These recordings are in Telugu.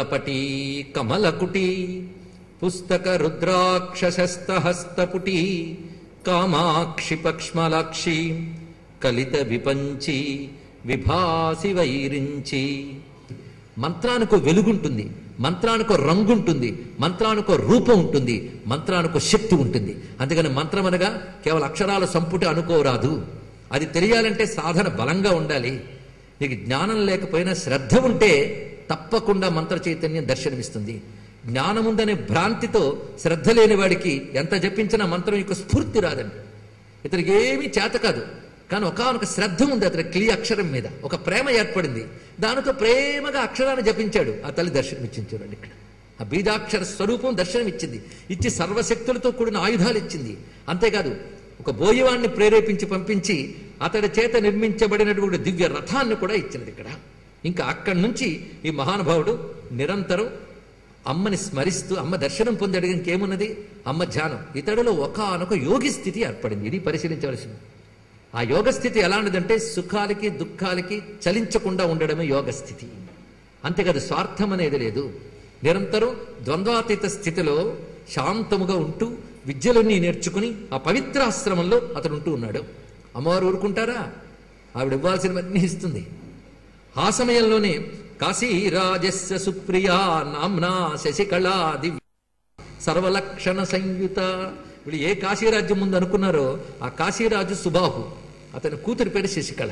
కమలపటీ కమలకుటీ పుస్తక రుద్రాక్షసస్తహస్తపుటీ కామాక్షి పక్ష్మలాక్షి కలిత విపంచి విభాసి వైరించి మంత్రానికో వెలుగుంటుంది మంత్రానికో రంగు ఉంటుంది మంత్రానికో రూపం ఉంటుంది మంత్రానికో శక్తి ఉంటుంది అందుకని మంత్రం అనగా కేవలం అక్షరాల సంపుటి అనుకోరాదు అది తెలియాలంటే సాధన బలంగా ఉండాలి నీకు జ్ఞానం లేకపోయినా శ్రద్ధ ఉంటే తప్పకుండా మంత్ర చైతన్యం దర్శనమిస్తుంది జ్ఞానం ఉందనే భ్రాంతితో శ్రద్ధ లేని వాడికి ఎంత జపించినా మంత్రం యొక్క స్ఫూర్తి రాదండి ఇతనికి ఏమీ చేత కాదు కానీ ఒకనొక శ్రద్ధ ఉంది అతని క్లియ అక్షరం మీద ఒక ప్రేమ ఏర్పడింది దానితో ప్రేమగా అక్షరాన్ని జపించాడు ఆ తల్లి దర్శనం ఇచ్చింది చూడండి ఇక్కడ ఆ బీజాక్షర స్వరూపం దర్శనం ఇచ్చింది ఇచ్చి సర్వశక్తులతో కూడిన ఆయుధాలు ఇచ్చింది అంతేకాదు ఒక బోయవాణ్ణి ప్రేరేపించి పంపించి అతడి చేత నిర్మించబడినటువంటి దివ్య రథాన్ని కూడా ఇచ్చినది ఇక్కడ ఇంకా అక్కడి నుంచి ఈ మహానుభావుడు నిరంతరం అమ్మని స్మరిస్తూ అమ్మ దర్శనం పొందాడు ఇంకేమున్నది అమ్మ ధ్యానం ఇతడిలో ఒకనొక యోగి స్థితి ఏర్పడింది ఇది పరిశీలించవలసింది ఆ యోగ స్థితి ఎలాంటిదంటే సుఖాలకి దుఃఖాలకి చలించకుండా ఉండడమే యోగ స్థితి అంతేకాదు స్వార్థం అనేది లేదు నిరంతరం ద్వంద్వాతీత స్థితిలో శాంతముగా ఉంటూ విద్యలన్నీ నేర్చుకుని ఆ పవిత్రాశ్రమంలో అతడు ఉంటూ ఉన్నాడు అమ్మవారు ఊరుకుంటారా ఆవిడ ఇవ్వాల్సినవన్నీ ఇస్తుంది ఆ సమయంలోనే కాశీరాజస్య సుప్రియా నామ్నా శశికళా దివ్య సర్వలక్షణ సంయుత వీళ్ళు ఏ కాశీరాజ్యం ముందు అనుకున్నారో ఆ కాశీరాజు సుబాహు అతని కూతురి పేరు శశికళ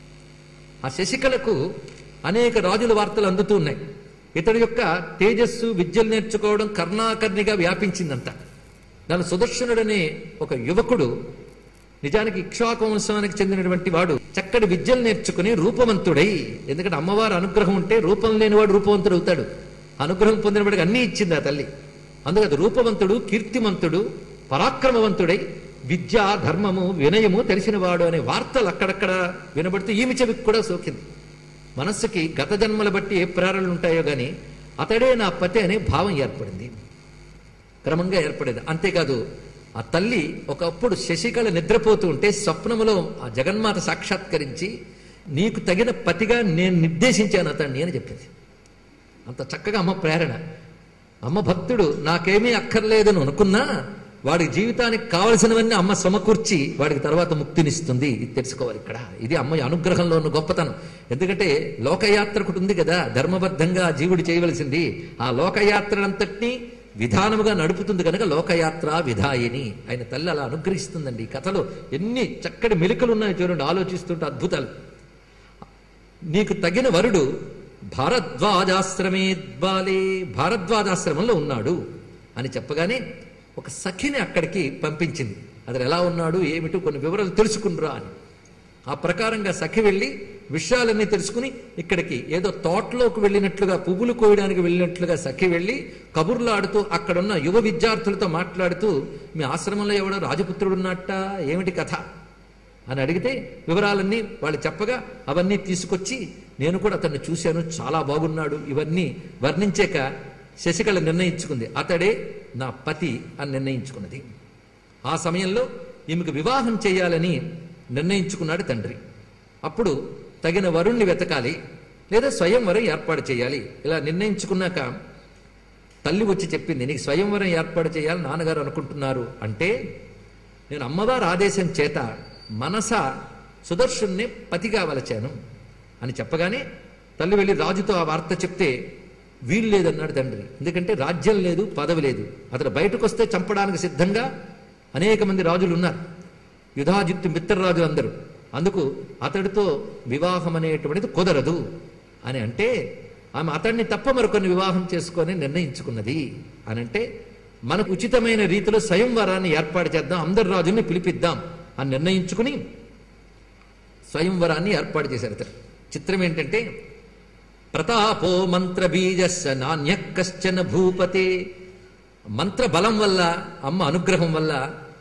ఆ శశికళకు అనేక రాజుల వార్తలు అందుతూ ఉన్నాయి ఇతడి యొక్క తేజస్సు విద్యలు నేర్చుకోవడం కర్ణాకర్ణిగా వ్యాపించిందంట దాని సుదర్శనుడనే ఒక యువకుడు నిజానికి ఇక్ష్వాకు వంశానికి చెందినటువంటి వాడు చక్కటి విద్యలు నేర్చుకుని రూపవంతుడై ఎందుకంటే అమ్మవారి అనుగ్రహం ఉంటే రూపం లేనివాడు రూపవంతుడు అవుతాడు అనుగ్రహం పొందిన వాడికి అన్నీ ఇచ్చింది ఆ తల్లి అందుకని రూపవంతుడు కీర్తిమంతుడు పరాక్రమవంతుడై విద్య ధర్మము వినయము తెలిసినవాడు అనే వార్తలు అక్కడక్కడ వినబడితే ఈమె చెవికి కూడా సోకింది మనస్సుకి గత జన్మల బట్టి ఏ ప్రేరణలు ఉంటాయో గాని అతడే నా పతి అనే భావం ఏర్పడింది క్రమంగా ఏర్పడేది అంతేకాదు ఆ తల్లి ఒకప్పుడు శశికళ నిద్రపోతూ ఉంటే స్వప్నములో ఆ జగన్మాత సాక్షాత్కరించి నీకు తగిన పతిగా నేను నిర్దేశించాను అతన్ని అని చెప్పింది అంత చక్కగా అమ్మ ప్రేరణ అమ్మ భక్తుడు నాకేమీ అక్కర్లేదని అనుకున్నా వాడి జీవితానికి కావలసినవన్నీ అమ్మ సమకూర్చి వాడికి తర్వాత ముక్తినిస్తుంది ఇది తెలుసుకోవాలి ఇక్కడ ఇది అమ్మ అనుగ్రహంలో ఉన్న గొప్పతనం ఎందుకంటే లోకయాత్ర ఒకటి ఉంది కదా ధర్మబద్ధంగా ఆ జీవుడు చేయవలసింది ఆ లోకయాత్రనంతటినీ విధానముగా నడుపుతుంది కనుక లోకయాత్ర విధాయిని ఆయన తల్లి అలా అనుగ్రహిస్తుందండి ఈ కథలో ఎన్ని చక్కటి మెలికలు ఉన్నాయో చూడండి ఆలోచిస్తుంటే అద్భుతాలు నీకు తగిన వరుడు భారద్వాజాశ్రమే బాలే భారద్వాజాశ్రమంలో ఉన్నాడు అని చెప్పగానే ఒక సఖిని అక్కడికి పంపించింది అతను ఎలా ఉన్నాడు ఏమిటో కొన్ని వివరాలు తెలుసుకునిరా అని ఆ ప్రకారంగా సఖి వెళ్ళి విషయాలన్నీ తెలుసుకుని ఇక్కడికి ఏదో తోటలోకి వెళ్ళినట్లుగా పువ్వులు కోయడానికి వెళ్ళినట్లుగా సఖి వెళ్ళి కబుర్లాడుతూ అక్కడున్న యువ విద్యార్థులతో మాట్లాడుతూ మీ ఆశ్రమంలో ఎవడో రాజపుత్రుడు ఉన్నట్ట ఏమిటి కథ అని అడిగితే వివరాలన్నీ వాళ్ళు చెప్పగా అవన్నీ తీసుకొచ్చి నేను కూడా అతన్ని చూశాను చాలా బాగున్నాడు ఇవన్నీ వర్ణించాక శశికళ నిర్ణయించుకుంది అతడే నా పతి అని నిర్ణయించుకున్నది ఆ సమయంలో ఈమెకు వివాహం చేయాలని నిర్ణయించుకున్నాడు తండ్రి అప్పుడు తగిన వరుణ్ణి వెతకాలి లేదా స్వయంవరం ఏర్పాటు చేయాలి ఇలా నిర్ణయించుకున్నాక తల్లి వచ్చి చెప్పింది నీకు స్వయంవరం ఏర్పాటు చేయాలి నాన్నగారు అనుకుంటున్నారు అంటే నేను అమ్మవారి ఆదేశం చేత మనస సుదర్శుణ్ణి పతిగా వలచాను అని చెప్పగానే తల్లి వెళ్ళి రాజుతో ఆ వార్త చెప్తే వీలు లేదన్నాడు తండ్రి ఎందుకంటే రాజ్యం లేదు పదవి లేదు అతడు బయటకు వస్తే చంపడానికి సిద్ధంగా అనేక మంది రాజులు ఉన్నారు యుధాజిత్తు మిత్రరాజు అందరూ అందుకు అతడితో వివాహం అనేటువంటిది కుదరదు అని అంటే ఆమె అతన్ని తప్ప మరికొన్ని వివాహం చేసుకొని నిర్ణయించుకున్నది అని అంటే మనకు ఉచితమైన రీతిలో స్వయంవరాన్ని ఏర్పాటు చేద్దాం అందరు రాజుల్ని పిలిపిద్దాం అని నిర్ణయించుకుని స్వయంవరాన్ని ఏర్పాటు చేశారు అతను చిత్రం ఏంటంటే ప్రతాపో మంత్ర బీజస్య నాణ్య కశ్చన భూపతే మంత్ర బలం వల్ల అమ్మ అనుగ్రహం వల్ల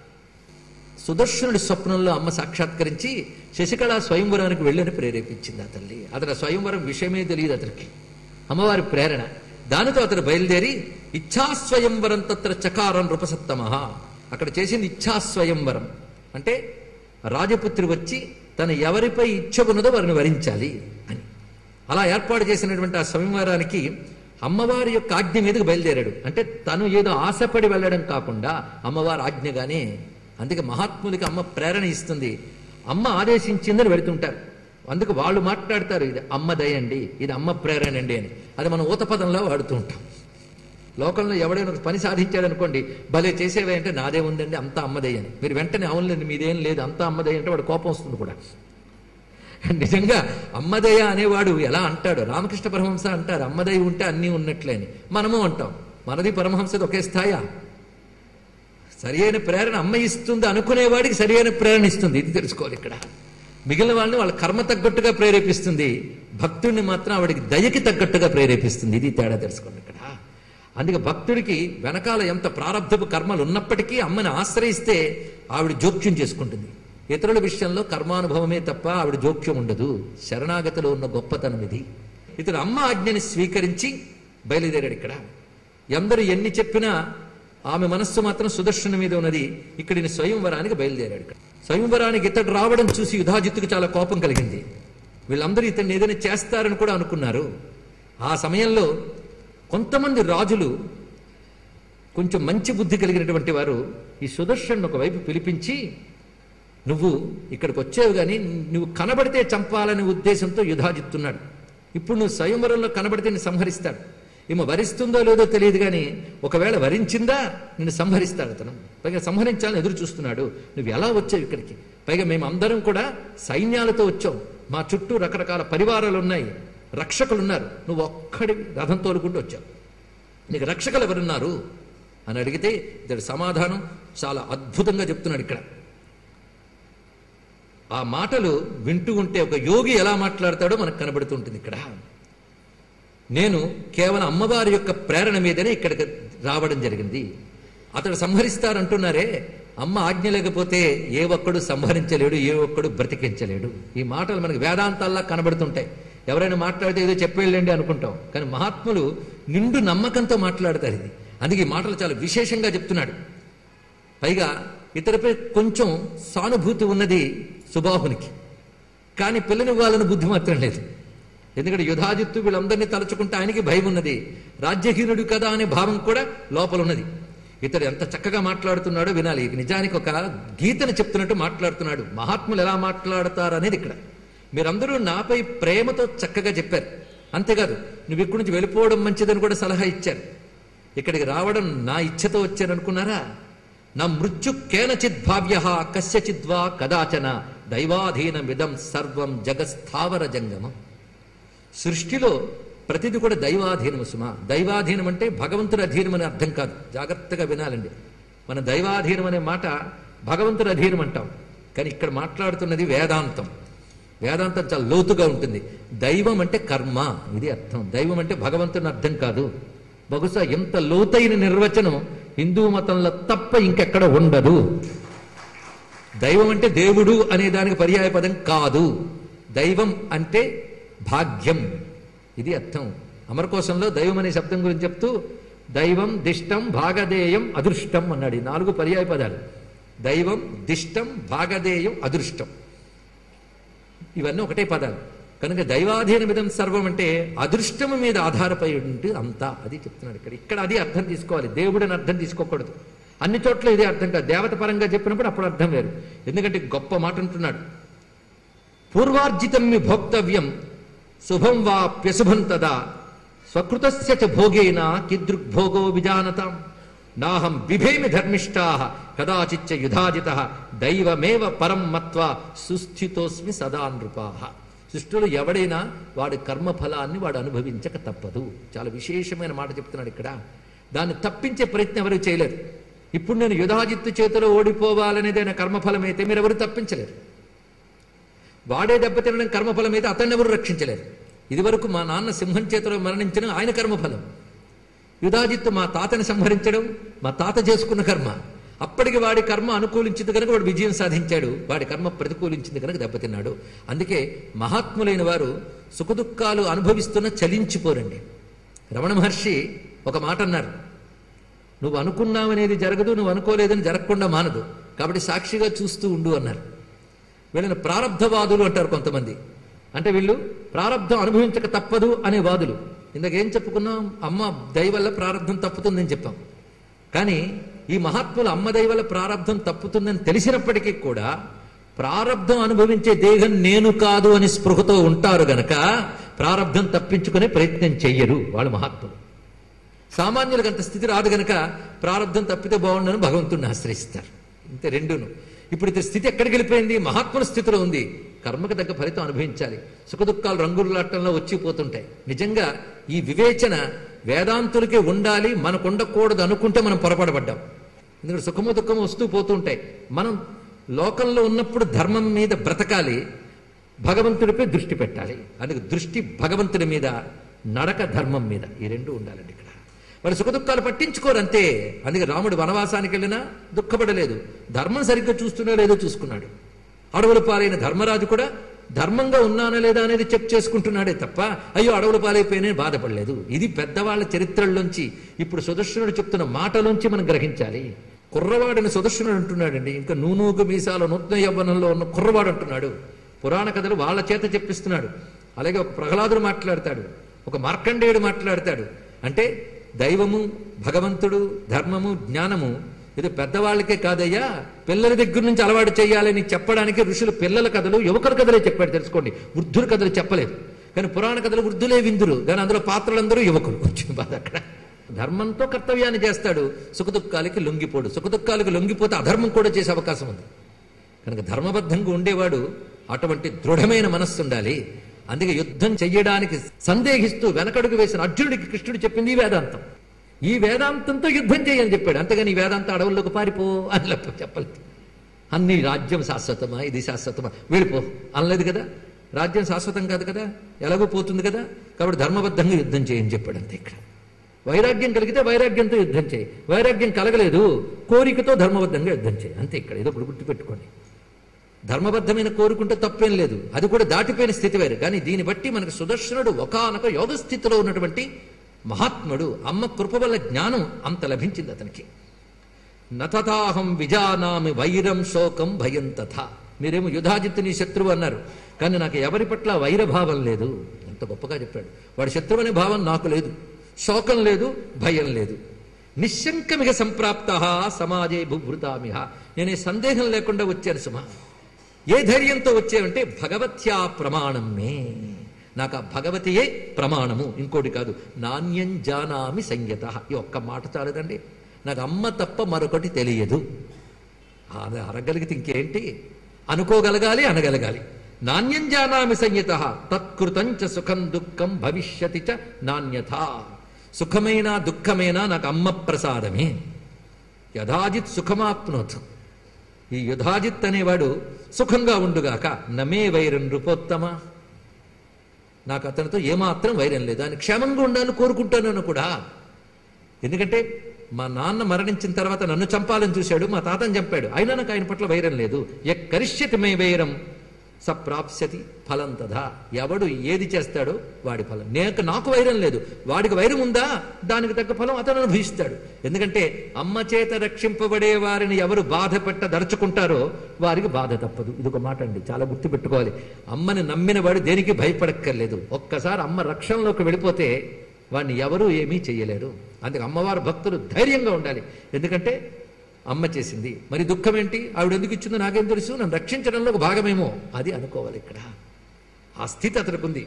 సుదర్శనుడి స్వప్నంలో అమ్మ సాక్షాత్కరించి శశికళ స్వయంవరానికి వెళ్ళని ప్రేరేపించింది ఆ తల్లి అతని స్వయంవరం విషయమే తెలియదు అతనికి అమ్మవారి ప్రేరణ దానితో అతను బయలుదేరి ఇచ్ఛాస్వయంవరం తత్ర చకారం నృపసత్తమ అక్కడ చేసింది ఇచ్ఛాస్వయంవరం అంటే రాజపుత్రి వచ్చి తను ఎవరిపై ఇచ్చ ఉన్నదో వారిని వరించాలి అని అలా ఏర్పాటు చేసినటువంటి ఆ స్వయంవరానికి అమ్మవారి యొక్క ఆజ్ఞ మీదకి బయలుదేరాడు అంటే తను ఏదో ఆశపడి వెళ్ళడం కాకుండా అమ్మవారి ఆజ్ఞగానే అందుకే మహాత్ములకి అమ్మ ప్రేరణ ఇస్తుంది అమ్మ ఆదేశించిందని వెళుతుంటారు అందుకు వాళ్ళు మాట్లాడతారు ఇది అమ్మ దయండి ఇది అమ్మ ప్రేరణ అండి అని అది మనం ఊత పదంలో వాడుతూ ఉంటాం లోకంలో ఎవడైనా ఒక పని సాధించాడు అనుకోండి భలే చేసేవే అంటే నాదే ఉందండి అంతా అమ్మదే అని మీరు వెంటనే అవునులేండి మీదేం లేదు అంతా అమ్మదే అంటే వాడు కోపం వస్తుంది కూడా నిజంగా అమ్మదయ అనేవాడు ఎలా అంటాడు రామకృష్ణ పరమహంస అంటారు అమ్మదయ ఉంటే అన్నీ ఉన్నట్లే అని మనము అంటాం మనది పరమహంసది ఒకే స్థాయా సరి అయిన ప్రేరణ అమ్మ ఇస్తుంది అనుకునేవాడికి సరి అయిన ప్రేరణ ఇస్తుంది ఇది తెలుసుకోవాలి ఇక్కడ మిగిలిన వాళ్ళని వాళ్ళ కర్మ తగ్గట్టుగా ప్రేరేపిస్తుంది భక్తుడిని మాత్రం ఆవిడికి దయకి తగ్గట్టుగా ప్రేరేపిస్తుంది ఇది తేడా తెలుసుకోండి ఇక్కడ అందుకే భక్తుడికి వెనకాల ఎంత ప్రారంభపు కర్మలు ఉన్నప్పటికీ అమ్మని ఆశ్రయిస్తే ఆవిడ జోక్యం చేసుకుంటుంది ఇతరుల విషయంలో కర్మానుభవమే తప్ప ఆవిడ జోక్యం ఉండదు శరణాగతిలో ఉన్న గొప్పతనం ఇది ఇతడు అమ్మ ఆజ్ఞని స్వీకరించి బయలుదేరాడు ఇక్కడ ఎందరు ఎన్ని చెప్పినా ఆమె మనస్సు మాత్రం సుదర్శన మీద ఉన్నది ఇక్కడ ఈయన స్వయంవరానికి బయలుదేరాడు ఇక్కడ స్వయంవరానికి ఇతడు రావడం చూసి యుధాజిత్తుకు చాలా కోపం కలిగింది వీళ్ళందరూ ఇతన్ని ఏదైనా చేస్తారని కూడా అనుకున్నారు ఆ సమయంలో కొంతమంది రాజులు కొంచెం మంచి బుద్ధి కలిగినటువంటి వారు ఈ సుదర్శన్ ఒకవైపు పిలిపించి నువ్వు ఇక్కడికి వచ్చావు కానీ నువ్వు కనబడితే చంపాలనే ఉద్దేశంతో యుధాజిత్తున్నాడు ఇప్పుడు నువ్వు స్వయంవరంలో కనబడితే నిన్ను సంహరిస్తాడు ఏమో వరిస్తుందో లేదో తెలియదు కానీ ఒకవేళ వరించిందా నిన్ను సంహరిస్తాడు అతను పైగా సంహరించాలని ఎదురు చూస్తున్నాడు నువ్వు ఎలా వచ్చావు ఇక్కడికి పైగా మేము అందరం కూడా సైన్యాలతో వచ్చాం మా చుట్టూ రకరకాల పరివారాలు ఉన్నాయి రక్షకులు ఉన్నారు నువ్వు ఒక్కడి రథం తోలుకుంటూ వచ్చావు నీకు రక్షకులు ఎవరున్నారు అని అడిగితే ఇతడి సమాధానం చాలా అద్భుతంగా చెప్తున్నాడు ఇక్కడ ఆ మాటలు వింటూ ఉంటే ఒక యోగి ఎలా మాట్లాడతాడో మనకు కనబడుతుంటుంది ఇక్కడ నేను కేవలం అమ్మవారి యొక్క ప్రేరణ మీదనే ఇక్కడికి రావడం జరిగింది అతడు సంహరిస్తారంటున్నారే అమ్మ ఆజ్ఞ లేకపోతే ఏ ఒక్కడు సంహరించలేడు ఏ ఒక్కడు బ్రతికించలేడు ఈ మాటలు మనకి వేదాంతాల్లా కనబడుతుంటాయి ఎవరైనా మాట్లాడితే ఏదో చెప్పేళ్ళండి అనుకుంటాం కానీ మహాత్ములు నిండు నమ్మకంతో మాట్లాడతారు ఇది అందుకే ఈ మాటలు చాలా విశేషంగా చెప్తున్నాడు పైగా ఇతరుపై కొంచెం సానుభూతి ఉన్నది సుబాహునికి కానీ పిల్లని వాళ్ళని బుద్ధి మాత్రం లేదు ఎందుకంటే యుధాజిత్తు వీళ్ళందరినీ తలుచుకుంటే ఆయనకి భయం ఉన్నది రాజ్యహీనుడు కదా అనే భావం కూడా లోపల ఉన్నది ఇతడు ఎంత చక్కగా మాట్లాడుతున్నాడో వినాలి ఇది నిజానికి ఒక గీతను చెప్తున్నట్టు మాట్లాడుతున్నాడు మహాత్ములు ఎలా మాట్లాడతారు అనేది ఇక్కడ మీరందరూ నాపై ప్రేమతో చక్కగా చెప్పారు అంతేకాదు నువ్వు ఇక్కడి నుంచి వెళ్ళిపోవడం మంచిదని కూడా సలహా ఇచ్చారు ఇక్కడికి రావడం నా ఇచ్ఛతో వచ్చారనుకున్నారా నా మృత్యు కేనచిత్ భావ్య కస్యచిద్వా కదాచన దైవాధీనమిదం సర్వం జగస్థావర జంగమం సృష్టిలో ప్రతిది కూడా దైవాధీనము సుమ దైవాధీనం అంటే భగవంతుడి అధీనం అనే అర్థం కాదు జాగ్రత్తగా వినాలండి మన దైవాధీనం అనే మాట భగవంతుడి అధీనం అంటాం కానీ ఇక్కడ మాట్లాడుతున్నది వేదాంతం వేదాంతం చాలా లోతుగా ఉంటుంది దైవం అంటే కర్మ ఇది అర్థం దైవం అంటే భగవంతుని అర్థం కాదు బహుశా ఎంత లోతైన నిర్వచనం హిందూ మతంలో తప్ప ఇంకెక్కడ ఉండదు దైవం అంటే దేవుడు అనే దానికి పర్యాయ పదం కాదు దైవం అంటే భాగ్యం ఇది అర్థం అమరకోశంలో దైవం అనే శబ్దం గురించి చెప్తూ దైవం దిష్టం భాగదేయం అదృష్టం అన్నాడు ఈ నాలుగు పర్యాయ పదాలు దైవం దిష్టం భాగదేయం అదృష్టం ఇవన్నీ ఒకటే పదాలు కనుక దైవాధీనమిదం సర్వం అంటే అదృష్టము మీద ఆధారపడి ఉంటే అంతా అది చెప్తున్నాడు ఇక్కడ ఇక్కడ అది అర్థం తీసుకోవాలి దేవుడని అర్థం తీసుకోకూడదు అన్ని చోట్ల ఇదే అర్థం కాదు దేవత పరంగా చెప్పినప్పుడు అప్పుడు అర్థం వేరు ఎందుకంటే గొప్ప మాట అంటున్నాడు పూర్వార్జితం మీ భోక్తవ్యం శుభం వా ప్యశుభం తదా స్వకృతస్య చ భోగేన కిదృగ్భోగో విజానతాం నాహం బిభేమి ధర్మిష్టా కదాచిచ్చ యుధాజిత దైవమేవ పరం మత్వ సుస్థితోస్మి సదా నృపాహ సృష్టిలో ఎవడైనా వాడి కర్మఫలాన్ని వాడు అనుభవించక తప్పదు చాలా విశేషమైన మాట చెప్తున్నాడు ఇక్కడ దాన్ని తప్పించే ప్రయత్నం ఎవరు చేయలేరు ఇప్పుడు నేను యుధాజిత్తు చేతిలో ఓడిపోవాలనేది ఆయన కర్మఫలం అయితే మీరు ఎవరు తప్పించలేరు వాడే దెబ్బతినడం కర్మఫలం అయితే అతన్ని ఎవరు రక్షించలేరు ఇదివరకు మా నాన్న సింహం చేతిలో మరణించిన ఆయన కర్మఫలం యుధాజిత్తు మా తాతని సంహరించడం మా తాత చేసుకున్న కర్మ అప్పటికి వాడి కర్మ అనుకూలించింది కనుక వాడు విజయం సాధించాడు వాడి కర్మ ప్రతికూలించింది కనుక దెబ్బతిన్నాడు అందుకే మహాత్ములైన వారు సుఖదుఖాలు అనుభవిస్తున్న చలించిపోరండి రమణ మహర్షి ఒక మాట అన్నారు నువ్వు అనుకున్నావనేది జరగదు నువ్వు అనుకోలేదని జరగకుండా మానదు కాబట్టి సాక్షిగా చూస్తూ ఉండు అన్నారు వీళ్ళని ప్రారంధవాదులు అంటారు కొంతమంది అంటే వీళ్ళు ప్రారంధం అనుభవించక తప్పదు అనే వాదులు ఇందాక ఏం చెప్పుకున్నాం అమ్మ దయ వల్ల ప్రారంభం తప్పుతుందని చెప్పాం కానీ ఈ మహాత్ములు అమ్మ దయ వల్ల ప్రారంభం తప్పుతుందని తెలిసినప్పటికీ కూడా ప్రారంధం అనుభవించే దేహం నేను కాదు అని స్పృహతో ఉంటారు గనక ప్రారంధం తప్పించుకునే ప్రయత్నం చెయ్యరు వాళ్ళు మహాత్ములు సామాన్యులకు అంత స్థితి రాదు గనక ప్రారంధం తప్పితే బాగుండని భగవంతుడిని ఆశ్రయిస్తారు ఇంతే రెండును ఇప్పుడు ఇది స్థితి ఎక్కడికి వెళ్ళిపోయింది మహాత్ముల స్థితిలో ఉంది కర్మకు తగ్గ ఫలితం అనుభవించాలి సుఖదుఖాలు రంగులాటంలో వచ్చిపోతుంటాయి నిజంగా ఈ వివేచన వేదాంతులకే ఉండాలి మనకు ఉండకూడదు అనుకుంటే మనం పొరపాటుపడ్డాం ఎందుకంటే సుఖము దుఃఖము వస్తూ పోతుంటాయి మనం లోకంలో ఉన్నప్పుడు ధర్మం మీద బ్రతకాలి భగవంతుడిపై దృష్టి పెట్టాలి అందుకే దృష్టి భగవంతుడి మీద నడక ధర్మం మీద ఈ రెండు ఉండాలండి ఇక్కడ మరి సుఖదుఖాలు పట్టించుకోరు అంతే అందుకే రాముడు వనవాసానికి వెళ్ళినా దుఃఖపడలేదు ధర్మం సరిగ్గా చూస్తున్నా లేదో చూసుకున్నాడు అడవుల పాలైన ధర్మరాజు కూడా ధర్మంగా ఉన్నానా లేదా అనేది చెక్ చేసుకుంటున్నాడే తప్ప అయ్యో అడవుల పాలైపోయినా బాధపడలేదు ఇది పెద్దవాళ్ళ చరిత్రల్లోంచి ఇప్పుడు సుదర్శనుడు చెప్తున్న మాటలోంచి మనం గ్రహించాలి కుర్రవాడిని సుదర్శనుడు అంటున్నాడండి ఇంకా నూనూగు మీసాల నూతన యవ్వనంలో ఉన్న కుర్రవాడు అంటున్నాడు పురాణ కథలు వాళ్ళ చేత చెప్పిస్తున్నాడు అలాగే ఒక ప్రహ్లాదుడు మాట్లాడతాడు ఒక మార్కండేయుడు మాట్లాడతాడు అంటే దైవము భగవంతుడు ధర్మము జ్ఞానము ఇది పెద్దవాళ్ళకే కాదయ్యా పిల్లల దగ్గర నుంచి అలవాటు చేయాలని చెప్పడానికి ఋషులు పిల్లల కథలు యువకుల కథలే చెప్పాడు తెలుసుకోండి వృద్ధుల కథలు చెప్పలేదు కానీ పురాణ కథలు వృద్ధులే విందులు కానీ అందులో పాత్రలందరూ యువకులు వచ్చిన బాధ అక్కడ ధర్మంతో కర్తవ్యాన్ని చేస్తాడు సుఖదుఖాలకి లొంగిపోడు సుఖదుఖాలకు లొంగిపోతే అధర్మం కూడా చేసే అవకాశం ఉంది కనుక ధర్మబద్ధంగా ఉండేవాడు అటువంటి దృఢమైన మనస్సు ఉండాలి అందుకే యుద్ధం చెయ్యడానికి సందేహిస్తూ వెనకడుగు వేసిన అర్జునుడికి కృష్ణుడు చెప్పింది ఈ వేదాంతం ఈ వేదాంతంతో యుద్ధం చేయని చెప్పాడు అంతేగాని ఈ వేదాంతం అడవుల్లోకి పారిపో అని లేకపోతే చెప్పలేదు అన్ని రాజ్యం శాశ్వతమా ఇది శాశ్వతమా వెళ్ళిపో అనలేదు కదా రాజ్యం శాశ్వతం కాదు కదా ఎలాగో పోతుంది కదా కాబట్టి ధర్మబద్ధంగా యుద్ధం చేయని చెప్పాడు అంతే ఇక్కడ వైరాగ్యం కలిగితే వైరాగ్యంతో యుద్ధం చేయి వైరాగ్యం కలగలేదు కోరికతో ధర్మబద్ధంగా యుద్ధం చేయి అంతే ఇక్కడ ఏదో ఇప్పుడు గుర్తుపెట్టుకోండి ధర్మబద్ధమైన కోరుకుంటే తప్పేం లేదు అది కూడా దాటిపోయిన స్థితి వేరు కానీ దీన్ని బట్టి మనకు సుదర్శనుడు ఒకానొక యోగ స్థితిలో ఉన్నటువంటి మహాత్ముడు అమ్మ కృప వల్ల జ్ఞానం అంత లభించింది అతనికి నతథాహం విజానామి వైరం శోకం భయం తథా మీరేమో యుధాజిత్తు నీ శత్రువు అన్నారు కానీ నాకు ఎవరి పట్ల వైరభావం లేదు ఎంత గొప్పగా చెప్పాడు వాడి శత్రువు అనే భావం నాకు లేదు శోకం లేదు భయం లేదు నిశంకమిగ సంప్రాప్త సమాజే బుభృతామిహ నేను ఈ సందేహం లేకుండా వచ్చాను సుమా ఏ ధైర్యంతో వచ్చావంటే భగవత్యా ప్రమాణం మే నాకు ఆ భగవతియే ప్రమాణము ఇంకోటి కాదు నాణ్యం జానామి సంయత ఈ ఒక్క మాట చాలదండి నాకు అమ్మ తప్ప మరొకటి తెలియదు అది అరగలిగితే ఇంకేంటి అనుకోగలగాలి అనగలగాలి నాణ్యం జానామి సంయత తత్కృతం చ సుఖం దుఃఖం భవిష్యతి చ నాణ్యత సుఖమైనా దుఃఖమైనా నాకు అమ్మ ప్రసాదమే యథాజిత్ సుఖమాప్నోతు ఈ యుధాజిత్ అనేవాడు సుఖంగా ఉండుగాక నమే వైరం నృపోత్తమ నాకు అతనితో ఏమాత్రం వైరం లేదు ఆయన క్షేమంగా ఉండాలని కోరుకుంటానని కూడా ఎందుకంటే మా నాన్న మరణించిన తర్వాత నన్ను చంపాలని చూశాడు మా తాతని చంపాడు అయినా నాకు ఆయన పట్ల వైరం లేదు ఎక్కరిష్యతి మే వైరం సప్రాప్స్యతి ఫలం తథా ఎవడు ఏది చేస్తాడో వాడి ఫలం నేను నాకు వైరం లేదు వాడికి వైరం ఉందా దానికి తగ్గ ఫలం అతను అనుభవిస్తాడు ఎందుకంటే అమ్మ చేత రక్షింపబడే వారిని ఎవరు బాధ పెట్టదలుచుకుంటారో వారికి బాధ తప్పదు ఇది ఒక మాట అండి చాలా గుర్తుపెట్టుకోవాలి అమ్మని నమ్మిన వాడు దేనికి భయపడక్కర్లేదు ఒక్కసారి అమ్మ రక్షణలోకి వెళ్ళిపోతే వాడిని ఎవరూ ఏమీ చేయలేరు అందుకే అమ్మవారు భక్తులు ధైర్యంగా ఉండాలి ఎందుకంటే అమ్మ చేసింది మరి దుఃఖం ఏంటి ఆవిడ ఎందుకు ఇచ్చిందో నాకేం తెలుసు నన్ను రక్షించడంలో ఒక భాగమేమో అది అనుకోవాలి ఇక్కడ ఆ స్థితి అతనికి ఉంది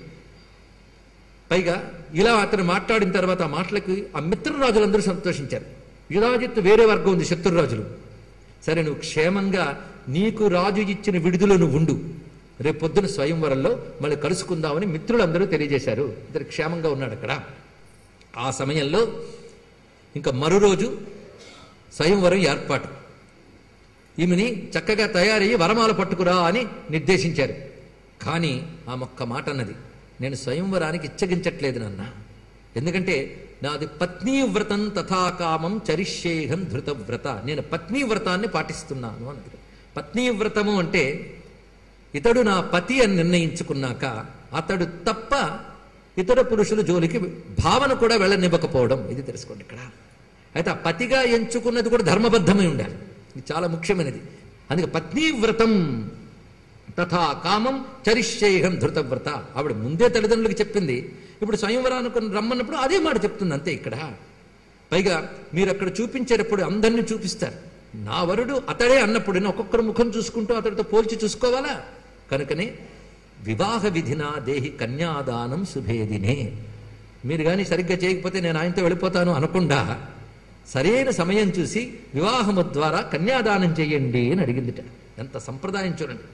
పైగా ఇలా అతను మాట్లాడిన తర్వాత ఆ మాటలకి ఆ మిత్రరాజులందరూ సంతోషించారు యుధాజిత్తు వేరే వర్గం ఉంది శత్రురాజులు సరే నువ్వు క్షేమంగా నీకు రాజు ఇచ్చిన విడుదల నువ్వు ఉండు రేపు పొద్దున స్వయంవరంలో మళ్ళీ కలుసుకుందామని మిత్రులందరూ తెలియజేశారు ఇతను క్షేమంగా ఉన్నాడు అక్కడ ఆ సమయంలో ఇంకా మరో రోజు స్వయంవరం ఏర్పాటు ఈమెని చక్కగా తయారయ్యి వరమాల పట్టుకురా అని నిర్దేశించారు కానీ ఆ మొక్క మాట అన్నది నేను స్వయంవరానికి ఇచ్చగించట్లేదు నాన్న ఎందుకంటే నాది పత్నీ వ్రతం తథాకామం చరిష్యేహం ధృతవ్రత నేను పత్నీ వ్రతాన్ని పాటిస్తున్నాను అన్నది పత్నీ వ్రతము అంటే ఇతడు నా పతి అని నిర్ణయించుకున్నాక అతడు తప్ప ఇతర పురుషుల జోలికి భావన కూడా వెళ్ళనివ్వకపోవడం ఇది తెలుసుకోండి ఇక్కడ అయితే ఆ పతిగా ఎంచుకున్నది కూడా ధర్మబద్ధమై ఉండాలి ఇది చాలా ముఖ్యమైనది అందుకే పత్నీ వ్రతం తథా కామం చరిష్యేహం ధృతవ్రత ఆవిడ ముందే తల్లిదండ్రులకు చెప్పింది ఇప్పుడు స్వయంవరానికి రమ్మన్నప్పుడు అదే మాట చెప్తుంది అంతే ఇక్కడ పైగా మీరు అక్కడ చూపించేటప్పుడు అందరినీ చూపిస్తారు నా వరుడు అతడే అన్నప్పుడు నేను ఒక్కొక్కరు ముఖం చూసుకుంటూ అతడితో పోల్చి చూసుకోవాలా కనుకనే వివాహ విధినా దేహి కన్యాదానం శుభేదినే మీరు కానీ సరిగ్గా చేయకపోతే నేను ఆయనతో వెళ్ళిపోతాను అనకుండా సరైన సమయం చూసి వివాహము ద్వారా కన్యాదానం చేయండి అని అడిగిందిట ఎంత సంప్రదాయం చూడండి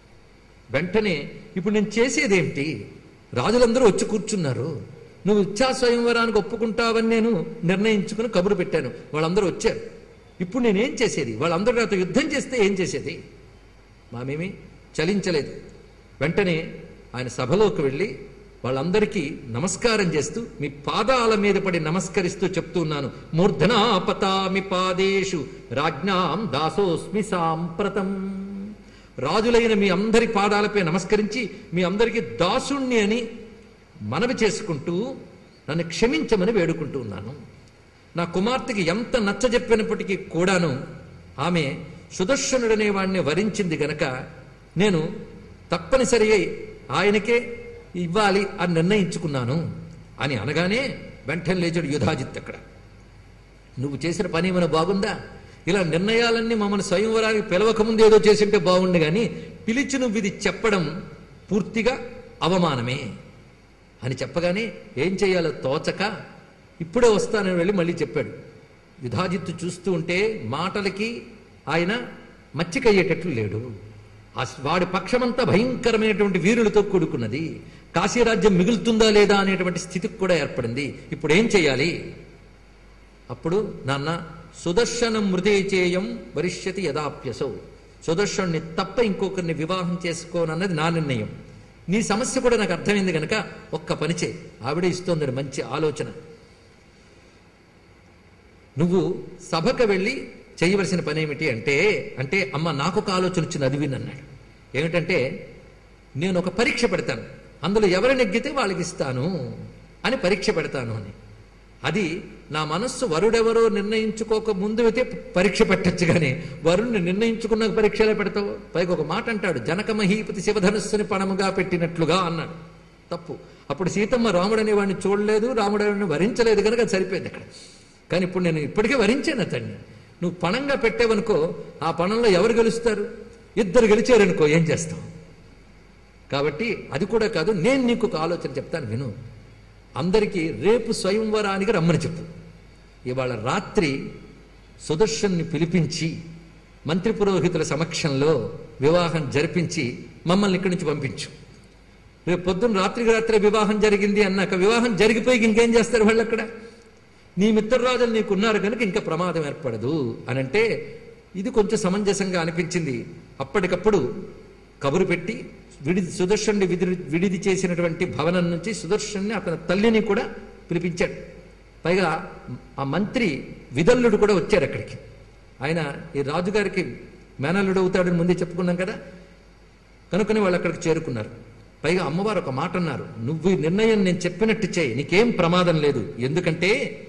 వెంటనే ఇప్పుడు నేను చేసేదేంటి రాజులందరూ వచ్చి కూర్చున్నారు నువ్వు ఇచ్చా స్వయంవరానికి ఒప్పుకుంటావని నేను నిర్ణయించుకుని కబురు పెట్టాను వాళ్ళందరూ వచ్చారు ఇప్పుడు నేనేం చేసేది వాళ్ళందరూ నాతో యుద్ధం చేస్తే ఏం చేసేది మామేమి చలించలేదు వెంటనే ఆయన సభలోకి వెళ్ళి వాళ్ళందరికీ నమస్కారం చేస్తూ మీ పాదాల మీద పడి నమస్కరిస్తూ చెప్తున్నాను మూర్ధనా పతామి పాదేషు రాజ్ఞాం దాసోస్మి సాంప్రతం రాజులైన మీ అందరి పాదాలపై నమస్కరించి మీ అందరికీ దాసుణ్ణి అని మనవి చేసుకుంటూ నన్ను క్షమించమని వేడుకుంటూ ఉన్నాను నా కుమార్తెకి ఎంత నచ్చజెప్పినప్పటికీ కూడాను ఆమె సుదర్శనుడనే వాడిని వరించింది గనక నేను తప్పనిసరి అయి ఆయనకే ఇవ్వాలి అని నిర్ణయించుకున్నాను అని అనగానే వెంటనే లేచాడు యుధాజిత్ అక్కడ నువ్వు చేసిన పని ఏమైనా బాగుందా ఇలా నిర్ణయాలన్నీ మమ్మల్ని స్వయంవరానికి పిలవకముందు ఏదో చేసింటే బాగుండు కానీ పిలిచి నువ్వు ఇది చెప్పడం పూర్తిగా అవమానమే అని చెప్పగానే ఏం చేయాలో తోచక ఇప్పుడే వస్తానని వెళ్ళి మళ్ళీ చెప్పాడు యుధాజిత్తు చూస్తూ ఉంటే మాటలకి ఆయన మచ్చికయ్యేటట్లు లేడు ఆ వాడి పక్షమంతా భయంకరమైనటువంటి వీరులతో కూడుకున్నది కాశీరాజ్యం మిగులుతుందా లేదా అనేటువంటి స్థితికి కూడా ఏర్పడింది ఇప్పుడు ఏం చేయాలి అప్పుడు నాన్న సుదర్శనం మృతే చేయం వరిష్యతి యథాప్యసౌ సుదర్శనుని తప్ప ఇంకొకరిని వివాహం చేసుకోనన్నది నా నిర్ణయం నీ సమస్య కూడా నాకు అర్థమైంది కనుక ఒక్క పని చేయి ఆవిడే ఇస్తోంది మంచి ఆలోచన నువ్వు సభకు వెళ్ళి చేయవలసిన పని ఏమిటి అంటే అంటే అమ్మ నాకు ఒక ఆలోచన వచ్చింది అది వినన్నాడు ఏమిటంటే నేను ఒక పరీక్ష పెడతాను అందులో ఎవరు నెగ్గితే వాళ్ళకి ఇస్తాను అని పరీక్ష పెడతాను అని అది నా మనస్సు వరుడెవరో నిర్ణయించుకోక ముందు అయితే పరీక్ష పెట్టచ్చు కానీ వరుణ్ణి నిర్ణయించుకున్న పరీక్షలే పెడతావు పైగా ఒక మాట అంటాడు జనక మహీపతి శివధనుస్సుని పణముగా పెట్టినట్లుగా అన్నాడు తప్పు అప్పుడు సీతమ్మ రాముడు అనేవాడిని చూడలేదు రాముడు అనేవాడిని వరించలేదు కనుక అది సరిపోయింది అక్కడ కానీ ఇప్పుడు నేను ఇప్పటికే వరించాను అతన్ని నువ్వు పణంగా పెట్టావనుకో ఆ పణంలో ఎవరు గెలుస్తారు ఇద్దరు గెలిచారనుకో ఏం చేస్తావు కాబట్టి అది కూడా కాదు నేను నీకు ఒక ఆలోచన చెప్తాను విను అందరికీ రేపు స్వయంవరానికి రమ్మని చెప్పు ఇవాళ రాత్రి సుదర్శన్ని పిలిపించి మంత్రి పురోహితుల సమక్షంలో వివాహం జరిపించి మమ్మల్ని ఇక్కడి నుంచి పంపించు రేపు పొద్దున్న రాత్రికి రాత్రి వివాహం జరిగింది అన్నాక వివాహం జరిగిపోయి ఇంకేం చేస్తారు వాళ్ళు అక్కడ నీ మిత్రరాజులు నీకున్నారు కనుక ఇంకా ప్రమాదం ఏర్పడదు అని అంటే ఇది కొంచెం సమంజసంగా అనిపించింది అప్పటికప్పుడు కబురు పెట్టి విడిది సుదర్శన్ని విధి విడిది చేసినటువంటి భవనం నుంచి సుదర్శన్ని అతని తల్లిని కూడా పిలిపించాడు పైగా ఆ మంత్రి విదల్లుడు కూడా వచ్చాడు అక్కడికి ఆయన ఈ రాజుగారికి మేనల్లుడు అవుతాడని ముందే చెప్పుకున్నాం కదా కనుకని వాళ్ళు అక్కడికి చేరుకున్నారు పైగా అమ్మవారు ఒక మాట అన్నారు నువ్వు ఈ నిర్ణయం నేను చెప్పినట్టు చేయి నీకేం ప్రమాదం లేదు ఎందుకంటే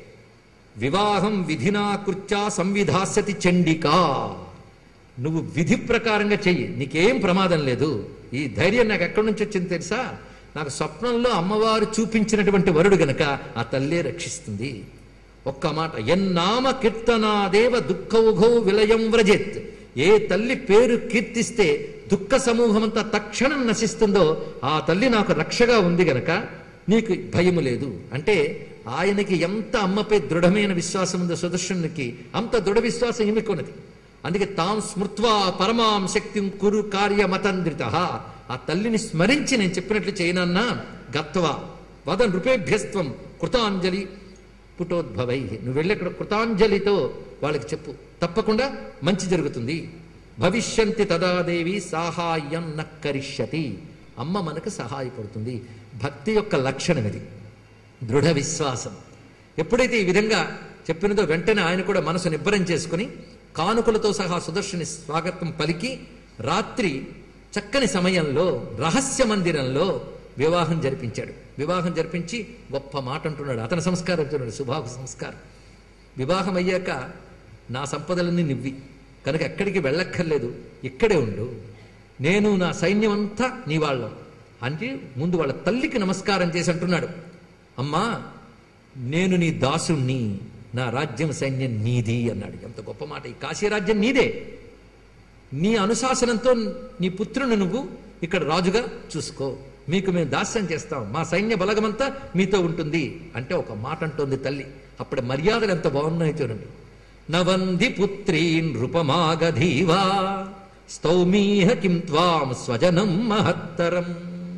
వివాహం విధినా కృత్యా సంవిధాస్యతి చండికా నువ్వు విధి ప్రకారంగా చెయ్యి నీకేం ప్రమాదం లేదు ఈ ధైర్యం నాకు ఎక్కడి నుంచి వచ్చింది తెలుసా నాకు స్వప్నంలో అమ్మవారు చూపించినటువంటి వరుడు గనక ఆ తల్లే రక్షిస్తుంది ఒక్క మాట ఎన్నామ కీర్తనాదేవ దుఃఖౌఘౌ విలయం వ్రజెత్ ఏ తల్లి పేరు కీర్తిస్తే దుఃఖ సమూహమంతా తక్షణం నశిస్తుందో ఆ తల్లి నాకు రక్షగా ఉంది గనక నీకు భయము లేదు అంటే ఆయనకి ఎంత అమ్మపై దృఢమైన విశ్వాసం ఉందో సుదర్శనునికి అంత దృఢ విశ్వాసం ఈమెకున్నది అందుకే తాం స్మృత్వా పరమాం శక్తిం కురు కార్యమతంద్రిత ఆ తల్లిని స్మరించి నేను చెప్పినట్లు చేయనన్నా గత్వా వద నృపేభ్యస్త్వం కృతాంజలి పుటోద్భవై నువ్వు వెళ్ళి అక్కడ కృతాంజలితో వాళ్ళకి చెప్పు తప్పకుండా మంచి జరుగుతుంది భవిష్యంతి తదాదేవి సాహాయం నక్కరిష్యతి అమ్మ మనకు సహాయపడుతుంది భక్తి యొక్క లక్షణం ఇది దృఢ విశ్వాసం ఎప్పుడైతే ఈ విధంగా చెప్పినదో వెంటనే ఆయన కూడా మనసు నిబ్బరం చేసుకుని కానుకలతో సహా సుదర్శని స్వాగతం పలికి రాత్రి చక్కని సమయంలో రహస్య మందిరంలో వివాహం జరిపించాడు వివాహం జరిపించి గొప్ప మాట అంటున్నాడు అతని సంస్కారం అంటున్నాడు సుభాగు సంస్కారం వివాహం అయ్యాక నా సంపదలన్నీ నివ్వి కనుక ఎక్కడికి వెళ్ళక్కర్లేదు ఇక్కడే ఉండు నేను నా సైన్యం అంతా నీ వాళ్ళం అంటే ముందు వాళ్ళ తల్లికి నమస్కారం చేసి అంటున్నాడు అమ్మా నేను నీ దాసుణ్ణి నా రాజ్యం సైన్యం నీది అన్నాడు ఎంత గొప్ప మాట ఈ కాశీ రాజ్యం నీదే నీ అనుశాసనంతో నీ పుత్రుని నువ్వు ఇక్కడ రాజుగా చూసుకో మీకు మేము దాస్యం చేస్తాం మా సైన్య బలగమంతా మీతో ఉంటుంది అంటే ఒక మాట అంటోంది తల్లి అప్పుడు మర్యాదలు ఎంత బాగున్నాయి చూడండి నవంది పుత్రీన్ నృపమాగధీవా స్తౌమీహ కిం త్వాం స్వజనం మహత్తరం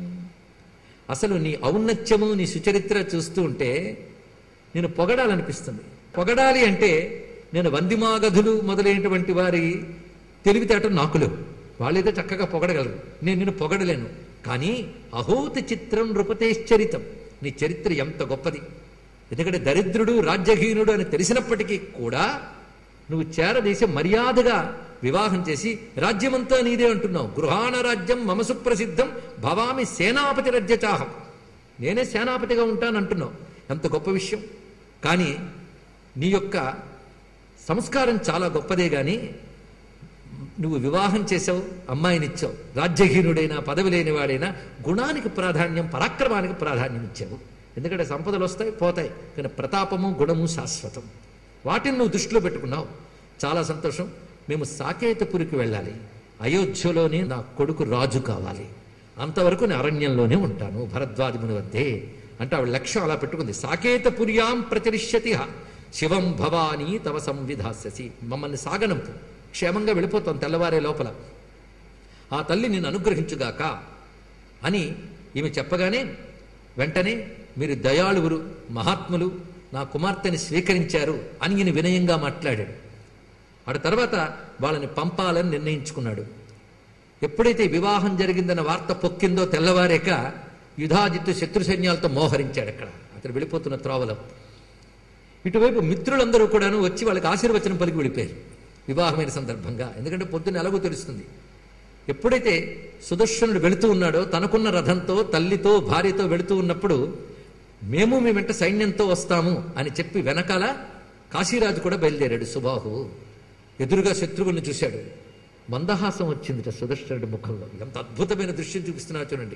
అసలు నీ ఔన్నత్యము నీ సుచరిత్ర చూస్తూ ఉంటే నేను పొగడాలనిపిస్తుంది పొగడాలి అంటే నేను వందిమాగధులు మొదలైనటువంటి వారి తెలివితేటలు నాకు లేవు వాళ్ళైతే చక్కగా పొగడగలరు నేను నిన్ను పొగడలేను కానీ అహోతి చిత్రం నృపతేశ్చరితం నీ చరిత్ర ఎంత గొప్పది ఎందుకంటే దరిద్రుడు రాజ్యహీనుడు అని తెలిసినప్పటికీ కూడా నువ్వు చేరదీసి మర్యాదగా వివాహం చేసి రాజ్యమంతా నీదే అంటున్నావు గృహాణ రాజ్యం మమ సుప్రసిద్ధం భవామి సేనాపతి రజ్యచాహం నేనే సేనాపతిగా ఉంటాను అంటున్నావు ఎంత గొప్ప విషయం కానీ నీ యొక్క సంస్కారం చాలా గొప్పదే కానీ నువ్వు వివాహం చేసావు అమ్మాయినిచ్చావు రాజ్యహీనుడైనా పదవి లేనివాడైనా గుణానికి ప్రాధాన్యం పరాక్రమానికి ప్రాధాన్యం ఇచ్చావు ఎందుకంటే సంపదలు వస్తాయి పోతాయి కానీ ప్రతాపము గుణము శాశ్వతం వాటిని నువ్వు దృష్టిలో పెట్టుకున్నావు చాలా సంతోషం మేము సాకేతపురికి వెళ్ళాలి అయోధ్యలోనే నా కొడుకు రాజు కావాలి అంతవరకు నేను అరణ్యంలోనే ఉంటాను భరద్వాజముని వద్దే అంటే ఆవిడ లక్ష్యం అలా పెట్టుకుంది సాకేతపుర్యాం ప్రతిరిష్యతి శివం భవానీ తవ సంవిధాస్యసి మమ్మల్ని సాగనంపు క్షేమంగా వెళ్ళిపోతాం తెల్లవారే లోపల ఆ తల్లి నిన్ను అనుగ్రహించుగాక అని ఈమె చెప్పగానే వెంటనే మీరు దయాళువులు మహాత్ములు నా కుమార్తెని స్వీకరించారు అని ఈయన వినయంగా మాట్లాడాడు ఆడ తర్వాత వాళ్ళని పంపాలని నిర్ణయించుకున్నాడు ఎప్పుడైతే వివాహం జరిగిందన్న వార్త పొక్కిందో తెల్లవారేక యుధాజిత్తు శత్రు సైన్యాలతో మోహరించాడు అక్కడ అతను వెళ్ళిపోతున్న త్రోవలో ఇటువైపు మిత్రులందరూ కూడాను వచ్చి వాళ్ళకి ఆశీర్వచనం పలికి వెళ్ళిపోయారు వివాహమైన సందర్భంగా ఎందుకంటే పొద్దున్న ఎలాగో తెలుస్తుంది ఎప్పుడైతే సుదర్శనుడు వెళుతూ ఉన్నాడో తనకున్న రథంతో తల్లితో భార్యతో వెళుతూ ఉన్నప్పుడు మేము మీ వెంట సైన్యంతో వస్తాము అని చెప్పి వెనకాల కాశీరాజు కూడా బయలుదేరాడు సుబాహు ఎదురుగా శత్రువుని చూశాడు మందహాసం వచ్చిందిట సుదర్శనుడి ముఖంలో ఎంత అద్భుతమైన దృశ్యం చూపిస్తున్నా చూడండి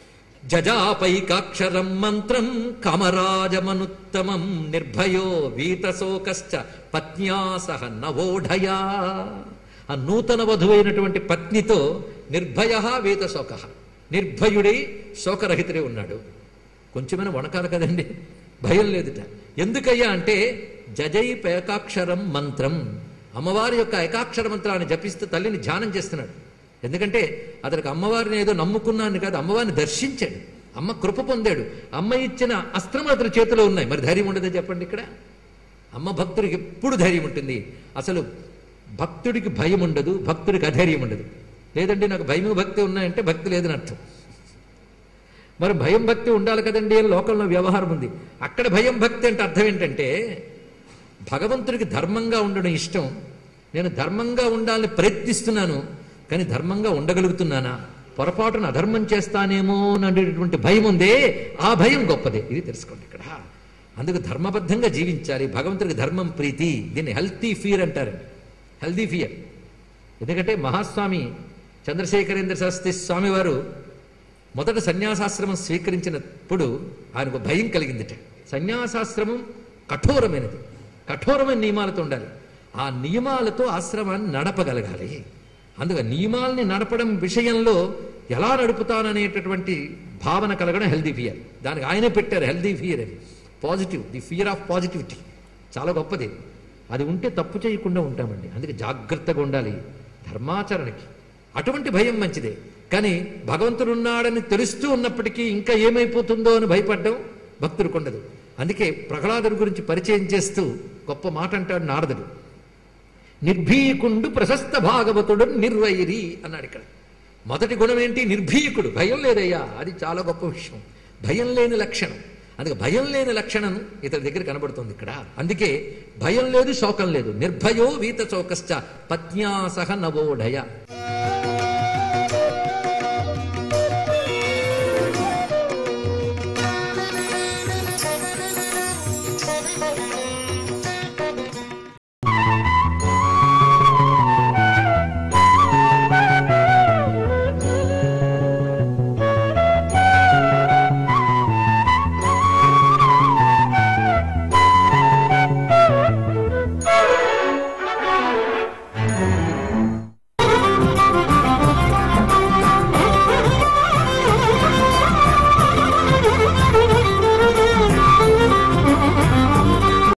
జజాపైకాక్షరం మంత్రం కమరాజమనుత్తమం నిర్భయో వీతశోకశ్చ పత్న్యా సహ నవోఢయా ఆ నూతన వధువైనటువంటి పత్నితో నిర్భయ వీతశోక నిర్భయుడై శోకరహితుడే ఉన్నాడు కొంచెమైనా వణకాలి కదండి భయం లేదుట ఎందుకయ్యా అంటే జజై పేకాక్షరం మంత్రం అమ్మవారి యొక్క ఏకాక్షర మంత్రాన్ని జపిస్తూ తల్లిని ధ్యానం చేస్తున్నాడు ఎందుకంటే అతనికి అమ్మవారిని ఏదో నమ్ముకున్నాను కాదు అమ్మవారిని దర్శించాడు అమ్మ కృప పొందాడు అమ్మ ఇచ్చిన అస్త్రములు అతని చేతిలో ఉన్నాయి మరి ధైర్యం ఉండదో చెప్పండి ఇక్కడ అమ్మ భక్తుడికి ఎప్పుడు ధైర్యం ఉంటుంది అసలు భక్తుడికి భయం ఉండదు భక్తుడికి అధైర్యం ఉండదు లేదంటే నాకు భయము భక్తి ఉన్నాయంటే భక్తి లేదని అర్థం మరి భయం భక్తి ఉండాలి కదండి అని లోకంలో వ్యవహారం ఉంది అక్కడ భయం భక్తి అంటే అర్థం ఏంటంటే భగవంతుడికి ధర్మంగా ఉండడం ఇష్టం నేను ధర్మంగా ఉండాలని ప్రయత్నిస్తున్నాను కానీ ధర్మంగా ఉండగలుగుతున్నానా పొరపాటున అధర్మం చేస్తానేమో అనేటువంటి భయం ఉందే ఆ భయం గొప్పదే ఇది తెలుసుకోండి ఇక్కడ అందుకు ధర్మబద్ధంగా జీవించాలి భగవంతుడికి ధర్మం ప్రీతి దీన్ని హెల్తీ ఫియర్ అంటారండి హెల్దీ ఫియర్ ఎందుకంటే మహాస్వామి చంద్రశేఖరేంద్ర శాస్త్రి స్వామి వారు మొదట సన్యాసాశ్రమం స్వీకరించినప్పుడు ఆయనకు భయం కలిగిందిట సన్యాసాశ్రమం కఠోరమైనది కఠోరమైన నియమాలతో ఉండాలి ఆ నియమాలతో ఆశ్రమాన్ని నడపగలగాలి అందుకే నియమాల్ని నడపడం విషయంలో ఎలా నడుపుతాననేటటువంటి భావన కలగడం హెల్దీ ఫియర్ దానికి ఆయనే పెట్టారు హెల్దీ ఫియర్ అని positive the fear of positivity చాలా గొప్పది అది ఉంటే తప్పు చేయకుండా ఉంటామండి అందుకే జాగ్రత్తగా ఉండాలి ధర్మాచరణకి అటువంటి భయం మంచిదే కానీ భగవంతుడు ఉన్నాడని తెలుస్తూ ఉన్నప్పటికీ ఇంకా ఏమైపోతుందో అని భయపడ్డం భక్తుడికి ఉండదు అందుకే ప్రహ్లాదుడి గురించి పరిచయం చేస్తూ గొప్ప మాట అంటాడు నారదుడు నిర్భీకుడు ప్రశస్త భాగవతుడు నిర్వైరి అన్నాడు ఇక్కడ మొదటి గుణం ఏంటి నిర్భీకుడు భయం లేదయ్యా అది చాలా గొప్ప విషయం భయం లేని లక్షణం అందుకే భయం లేని లక్షణం ఇతని దగ్గర కనబడుతుంది ఇక్కడ అందుకే భయం లేదు శోకం లేదు నిర్భయో వీత శోకశ్చ పత్న్యా సహ నవోఢయ